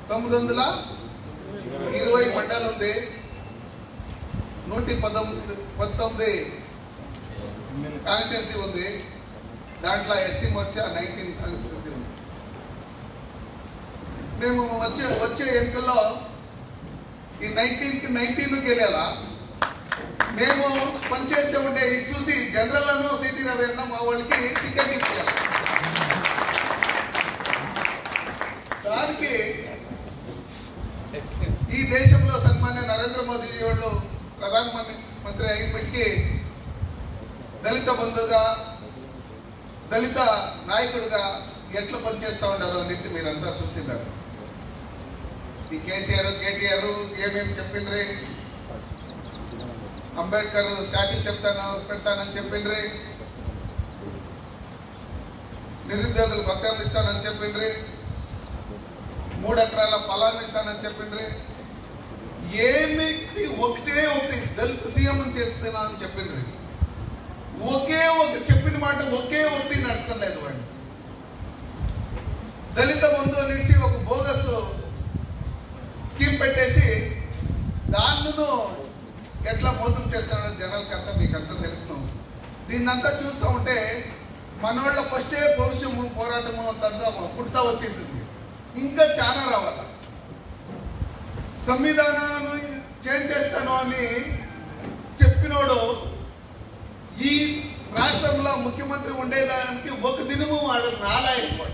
తొమ్మిది వందల ఇరవై మండలం ఉంది నూటి పంతొమ్మిది పంతొమ్మిది కాన్స్టిట్యున్సీ ఉంది దాంట్లో ఎస్సీ మోర్చా నైన్టీన్ కాన్స్టిట్యున్సీ ఉంది మేము వచ్చే వచ్చే ఎన్నికల్లో ఈ నైన్టీన్కి నైన్టీన్ గెలేలా మేము పనిచేస్తూ ఉండే ఇది చూసి జనరల్లను సిటీ రవి అన్న మా వాళ్ళకి టికెట్ ఇచ్చారు దానికి ఈ దేశంలో సన్మాన్య నరేంద్ర మోదీ వాళ్ళు ప్రధాన మంత్రి అయినప్పటికీ దళిత బంధుగా దళిత నాయకుడిగా ఎట్లా పనిచేస్తూ ఉండారో అనేసి మీరంతా చూసిండారు ఈ కేసీఆర్ కేటీఆర్ ఏమేమి చెప్పిండ్రి అంబేద్కర్ స్టాచ్యూ చెప్తాను పెడతానని చెప్పిండ్రి నిరుద్యోగులు భత్యం ఇస్తానని చెప్పిండ్రి మూడు ఎకరాల పొలాలు ఇస్తానని చెప్పిండ్రి ఏమి ఒకటే ఒకటి దళిత సీఎం చేస్తున్నా అని చెప్పిండ్రి ఒకే ఒక చెప్పిన మాట ఒకే ఒకటి నడుచుకోలేదు వాడిని దళిత బంధువు అనేసి ఒక బోగస్ స్కీమ్ పెట్టేసి దాన్ను ఎట్లా మోసం చేస్తాడో జనాలకి అంతా మీకు అంతా తెలుసు దీన్నంతా చూస్తూ ఉంటే మనోళ్ళ ఫస్టే పౌరుషము పోరాటము అంతా పుడతా వచ్చేసింది ఇంకా చాలా రావాల సంవిధానాన్ని చేంజ్ చేస్తాను అని చెప్పినోడు ఈ రాష్ట్రంలో ముఖ్యమంత్రి ఉండేదానికి ఒక దినము వాడు రాలేకపోయాడు